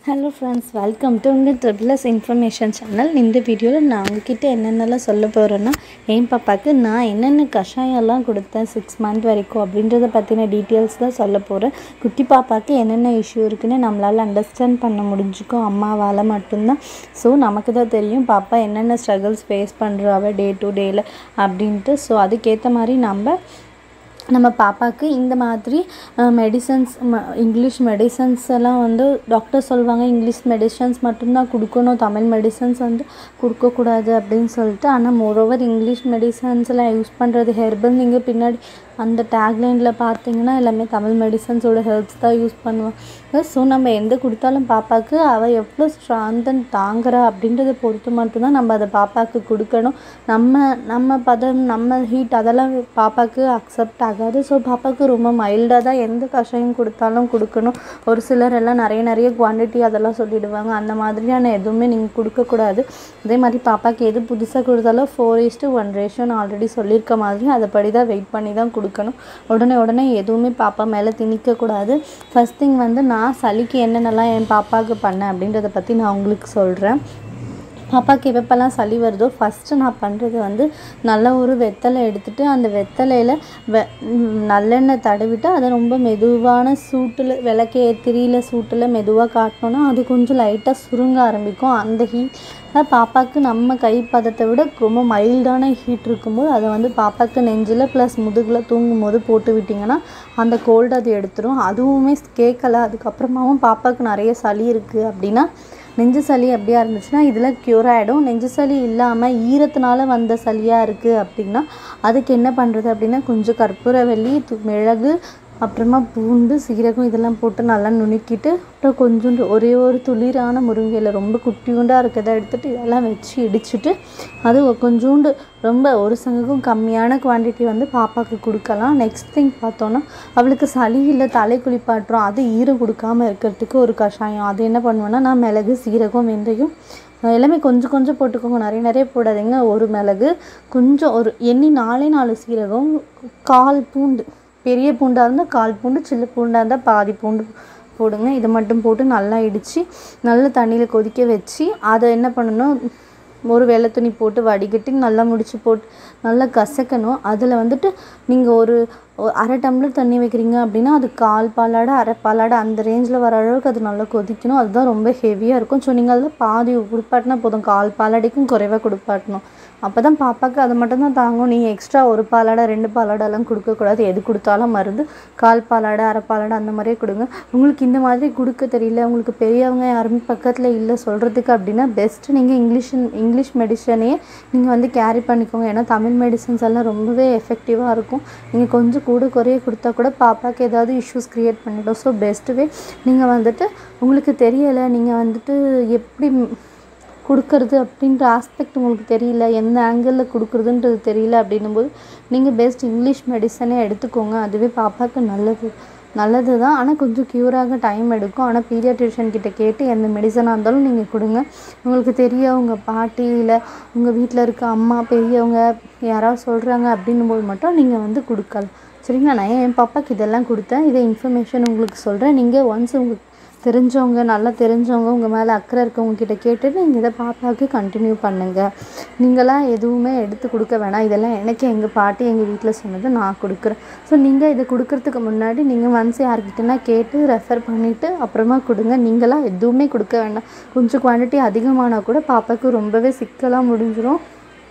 hello friends welcome to உங்கள் triple S information channel இந்த வீடியோவில் நான் உங்ககிட்ட என்னென்னலாம் சொல்ல போகிறேன்னா என் பாப்பாவுக்கு நான் என்னென்ன கஷாயம்லாம் கொடுத்தேன் சிக்ஸ் மந்த் வரைக்கும் அப்படின்றத பற்றின டீட்டெயில்ஸ் தான் சொல்ல போகிறேன் குட்டி பாப்பாவுக்கு என்னென்ன இஷ்யூ இருக்குன்னு நம்மளால் அண்டர்ஸ்டாண்ட் பண்ண முடிஞ்சுக்கும் அம்மாவால் மட்டும்தான் ஸோ நமக்கு தான் தெரியும் பாப்பா என்னென்ன ஸ்ட்ரகிள்ஸ் ஃபேஸ் பண்ணுறாவ டே டு டேயில் அப்படின்ட்டு ஸோ அதுக்கேற்ற மாதிரி நம்ம நம்ம பாப்பாவுக்கு இந்த மாதிரி மெடிசன்ஸ் இங்கிலீஷ் மெடிசன்ஸ் எல்லாம் வந்து டாக்டர் சொல்லுவாங்க இங்கிலீஷ் மெடிசன்ஸ் மட்டும்தான் கொடுக்கணும் தமிழ் மெடிசன்ஸ் வந்து கொடுக்கக்கூடாது அப்படின்னு சொல்லிட்டு ஆனால் மோரோவர் இங்கிலீஷ் மெடிசன்ஸ்லாம் யூஸ் பண்ணுறது ஹெர்பல் நீங்கள் பின்னாடி அந்த டேக்லைனில் பார்த்தீங்கன்னா எல்லாமே தமிழ் மெடிசன்ஸோட ஹெல்ப்ஸ் தான் யூஸ் பண்ணுவாங்க ஸோ நம்ம எந்த கொடுத்தாலும் பாப்பாவுக்கு அவள் எவ்வளோ ஸ்ட்ராந்தன் தாங்குறா அப்படின்றத பொறுத்து மட்டும்தான் நம்ம அதை பாப்பாவுக்கு கொடுக்கணும் நம்ம நம்ம பதம் நம்ம ஹீட் அதெல்லாம் பாப்பாவுக்கு அக்செப்ட் ஆகாது ஸோ பாப்பாவுக்கு ரொம்ப மைல்டாக தான் எந்த கஷாயம் கொடுத்தாலும் கொடுக்கணும் ஒரு சிலர் எல்லாம் நிறைய நிறைய குவான்டிட்டி அதெல்லாம் சொல்லிடுவாங்க அந்த மாதிரியான எதுவுமே நீங்கள் கொடுக்கக்கூடாது அதே மாதிரி பாப்பாவுக்கு எது புதுசாக கொடுத்தாலும் four is to one ration already சொல்லியிருக்க மாதிரி அதைப்படி தான் வெயிட் பண்ணி தான் கொடுக்கணும் உடனே உடனே எதுவுமே பாப்பா மேலே திணிக்கக்கூடாது ஃபஸ்ட் திங் வந்து நான் சளிக்கு என்னென்னலாம் என் பாப்பாவுக்கு பண்ணேன் அப்படின்றத பற்றி நான் உங்களுக்கு சொல்கிறேன் பாப்பாவுக்கு எப்பப்பெல்லாம் சளி வருதோ ஃபஸ்ட்டு நான் பண்ணுறது வந்து நல்ல ஒரு வெத்தலை எடுத்துகிட்டு அந்த வெத்தலையில் வெ நல்லெண்ணெய் தடவிட்டு அதை ரொம்ப மெதுவான சூட்டில் விளக்கே திரியில் சூட்டில் மெதுவாக காட்டினோன்னா அது கொஞ்சம் லைட்டாக சுருங்க ஆரம்பிக்கும் அந்த ஹீட் பாப்பாவுக்கு நம்ம கை பதத்தை விட ரொம்ப மைல்டான ஹீட் இருக்கும்போது அதை வந்து பாப்பாவுக்கு நெஞ்சில் ப்ளஸ் முதுகில் தூங்கும் போது போட்டு விட்டிங்கன்னா அந்த கோல்டு அது எடுத்துரும் அதுவுமே கேட்கல அதுக்கப்புறமாவும் பாப்பாவுக்கு நிறைய சளி இருக்குது அப்படின்னா நெஞ்சு சளி அப்படியா இருந்துச்சுன்னா இதில் க்யூர் ஆகிடும் நெஞ்சு சளி இல்லாமல் ஈரத்தினால வந்த சளியாக இருக்குது அப்படின்னா அதுக்கு என்ன பண்ணுறது அப்படின்னா கொஞ்சம் கற்பூரவல்லி மிளகு அப்புறமா பூண்டு சீரகம் இதெல்லாம் போட்டு நல்லா நுணுக்கிட்டு அப்புறம் கொஞ்சோண்டு ஒரே ஒரு துளிரான முருங்கையில் ரொம்ப குட்டியூண்டாக இருக்கிறத எடுத்துகிட்டு இதெல்லாம் வச்சு இடிச்சிட்டு அது கொஞ்சோண்டு ரொம்ப ஒரு சங்குக்கும் கம்மியான குவான்டிட்டி வந்து பாப்பாவுக்கு கொடுக்கலாம் நெக்ஸ்ட் திங் பார்த்தோன்னா அவளுக்கு சளி இல்லை தலை குளிப்பாட்டுறோம் அது ஈரம் கொடுக்காமல் இருக்கிறதுக்கு ஒரு கஷாயம் அது என்ன பண்ணுவேன்னா நான் மிளகு சீரகம் வெந்தயம் எல்லாமே கொஞ்சம் கொஞ்சம் போட்டுக்கோங்க நிறைய நிறைய போடாதீங்க ஒரு மிளகு கொஞ்சம் ஒரு எண்ணி நாலே நாலு சீரகம் கால் பூண்டு பெரிய பூண்டாக இருந்தால் கால் பூண்டு சின்ன பூண்டாக இருந்தால் பாதி பூண்டு போடுங்க இதை மட்டும் போட்டு நல்லா இடித்து நல்ல தண்ணியில் கொதிக்க வச்சு அதை என்ன பண்ணணும் ஒரு வெள்ளை துணி போட்டு வடிகட்டி நல்லா முடிச்சு போட்டு நல்லா கசக்கணும் அதில் வந்துட்டு நீங்கள் ஒரு அரை டம்ளர் தண்ணி வைக்கிறீங்க அப்படின்னா அது கால் பாலாடை அரை பாலாடை அந்த ரேஞ்சில் வர அளவுக்கு அது நல்லா கொதிக்கணும் அதுதான் ரொம்ப ஹெவியாக இருக்கும் ஸோ நீங்கள் அதில் பாதி கொடுப்பாட்டினா போதும் கால் பாலாடைக்கும் குறைவாக கொடுப்பாட்டணும் அப்போ தான் பாப்பாவுக்கு அது மட்டும்தான் தாங்கும் நீங்கள் எக்ஸ்ட்ரா ஒரு பாலாடை ரெண்டு பாலாடெல்லாம் கொடுக்கக்கூடாது எது கொடுத்தாலும் மருந்து கால் பாலாடை அரை பாலாடை அந்த மாதிரியே கொடுங்க உங்களுக்கு இந்த மாதிரி கொடுக்க தெரியல உங்களுக்கு பெரியவங்க யாருமே பக்கத்தில் இல்லை சொல்கிறதுக்கு அப்படின்னா பெஸ்ட்டு நீங்கள் இங்கிலீஷ் இங்கிலீஷ் மெடிசனையே நீங்கள் வந்து கேரி பண்ணிக்கோங்க ஏன்னா தமிழ் மெடிசன்ஸ் எல்லாம் ரொம்பவே எஃபெக்டிவாக இருக்கும் நீங்கள் கொஞ்சம் கூட குறைய கொடுத்தா கூட பாப்பாவுக்கு ஏதாவது இஷ்யூஸ் க்ரியேட் பண்ணிடும் ஸோ பெஸ்ட்டு வே நீங்கள் வந்துட்டு உங்களுக்கு தெரியலை நீங்கள் வந்துட்டு எப்படி கொடுக்கறது அப்படின்ற ஆஸ்பெக்ட் உங்களுக்கு தெரியல எந்த ஆங்கிளில் கொடுக்குறதுன்றது தெரியல அப்படின்னும் போது நீங்கள் பெஸ்ட் இங்கிலீஷ் மெடிசனே எடுத்துக்கோங்க அதுவே பாப்பாவுக்கு நல்லது நல்லது தான் ஆனால் கொஞ்சம் க்யூராக டைம் எடுக்கும் ஆனால் பீடியாட்ரிஷியன் கிட்ட கேட்டு எந்த மெடிசனாக இருந்தாலும் நீங்கள் கொடுங்க உங்களுக்கு தெரிய உங்கள் பாட்டி இல்லை உங்கள் வீட்டில் இருக்க அம்மா பெரியவங்க யாராவது சொல்கிறாங்க அப்படின்னும் போது மட்டும் நீங்கள் வந்து கொடுக்கலாம் சரிங்களா நான் என் பாப்பாவுக்கு இதெல்லாம் கொடுத்தேன் இதை இன்ஃபர்மேஷன் உங்களுக்கு சொல்கிறேன் நீங்கள் ஒன்ஸ் உங்களுக்கு தெரிஞ்சவங்க நல்லா தெரிஞ்சவங்க உங்கள் மேலே அக்கறை இருக்கவங்க கிட்ட கேட்டுட்டு நீங்கள் இதை பாப்பாவுக்கு கண்டினியூ பண்ணுங்கள் நீங்களாம் எதுவுமே எடுத்து கொடுக்க வேணாம் இதெல்லாம் எனக்கு எங்கள் பாட்டி எங்கள் வீட்டில் சொன்னது நான் கொடுக்குறேன் ஸோ நீங்கள் இதை கொடுக்கறதுக்கு முன்னாடி நீங்கள் ஒன்ஸ் யார்கிட்டனா கேட்டு ரெஃபர் பண்ணிவிட்டு அப்புறமா கொடுங்க நீங்களாம் எதுவுமே கொடுக்க வேண்டாம் கொஞ்சம் குவான்டிட்டி அதிகமானால் கூட பாப்பாவுக்கு ரொம்பவே சிக்கலாக முடிஞ்சிடும்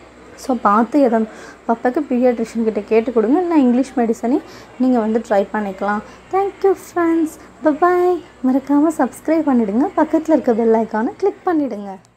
ஸோ பார்த்து எதை பாப்பாவுக்கு பீடியாட்ரிஷியன் கிட்ட கேட்டு கொடுங்க இல்லை இங்கிலீஷ் மெடிசனே நீங்கள் வந்து ட்ரை பண்ணிக்கலாம் தேங்க்யூ ஃப்ரெண்ட்ஸ் பாய் மறக்காமல் சப்ஸ்கிரைப் பண்ணிவிடுங்க பக்கத்தில் இருக்க பெல் ஐக்கானை கிளிக் பண்ணிவிடுங்க